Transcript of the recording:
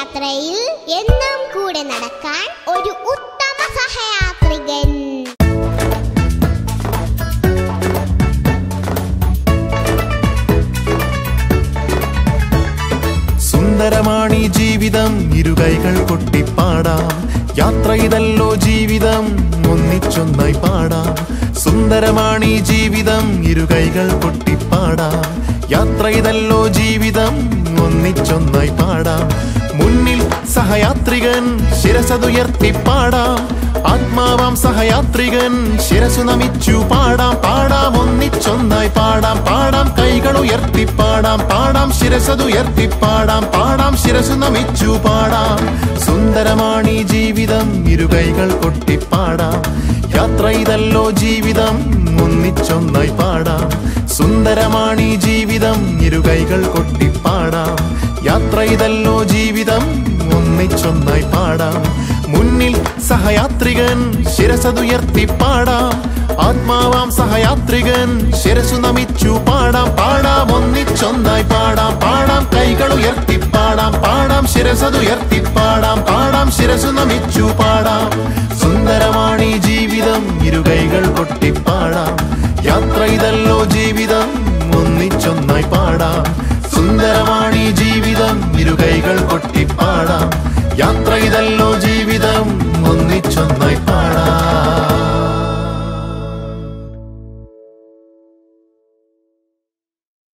യാത്രയിൽ എന്നും കൂടെ നടക്കാൻ ഒരു ഉത്തമ സഹയാത്രികൻ സുന്ദരമാണി ജീവിതം ഇരുകൈകൾ കൊട്ടിപ്പാടാം യാത്ര ഇതല്ലോ ജീവിതം ഒന്നിച്ചൊന്നായി പാടാം സുന്ദരമാണി ജീവിതം ഇരുകൈകൾ കൊട്ടിപ്പാടാം യാത്ര ഇതല്ലോ ജീവിതം ഒന്നിച്ചൊന്നായി പാടാം മുന്നിൽ സഹയാത്രികൻ ശിരസതുയർത്തി പാടാം ആത്മാവാം സഹയാത്രികൻ ശിരസു നമിച്ചു പാടാം പാടാം ഒന്നിച്ചൊന്നായി പാടാം പാടാം കൈകൾ ഉയർത്തി പാടാം പാടാം ശിരസതുയർത്തി പാടാം പാടാം ശിരസു നമിച്ചു പാടാം സുന്ദരമാണി ജീവിതം ഇരുകൈകൾ കൊട്ടിപ്പാടാം യാത്ര ഇതല്ലോ ജീവിതം ഒന്നിച്ചൊന്നായി പാടാം സുന്ദരമാണി ജീവിതം ഇരുകൈകൾ കൊട്ടിപ്പാടാം യാത്ര ഇതല്ലോ ജീവിതം ഒന്നിച്ചൊന്നായി പാടാം മുന്നിൽ സഹയാത്രികൻ ശിരസതുയർത്തി പാടാം ആത്മാവാം സഹയാത്രികൻ ശിരസു നമിച്ചു പാടാം പാടാം ഒന്നിച്ചൊന്നായി പാടാം പാടാം കൈകൾ ഉയർത്തി പാടാം പാടാം ശിരസതുയർത്തി പാടാം പാടാം ശിരസു നമിച്ചു പാടാം സുന്ദരമാണി ജീവിതം ഇരുകൈകൾ കൊട്ടിപ്പാടാം യാത്ര ഇതല്ലോ ജീവിതം ഒന്നിച്ചൊന്നായി പാടാം സുന്ദരമാണി ജീവിതം ഇരുകൈകൾ കൊട്ടിപ്പാടാം യാത്ര ഇതല്ലോ ജീവിതം ഒന്നിച്ചൊന്നായി പാടാം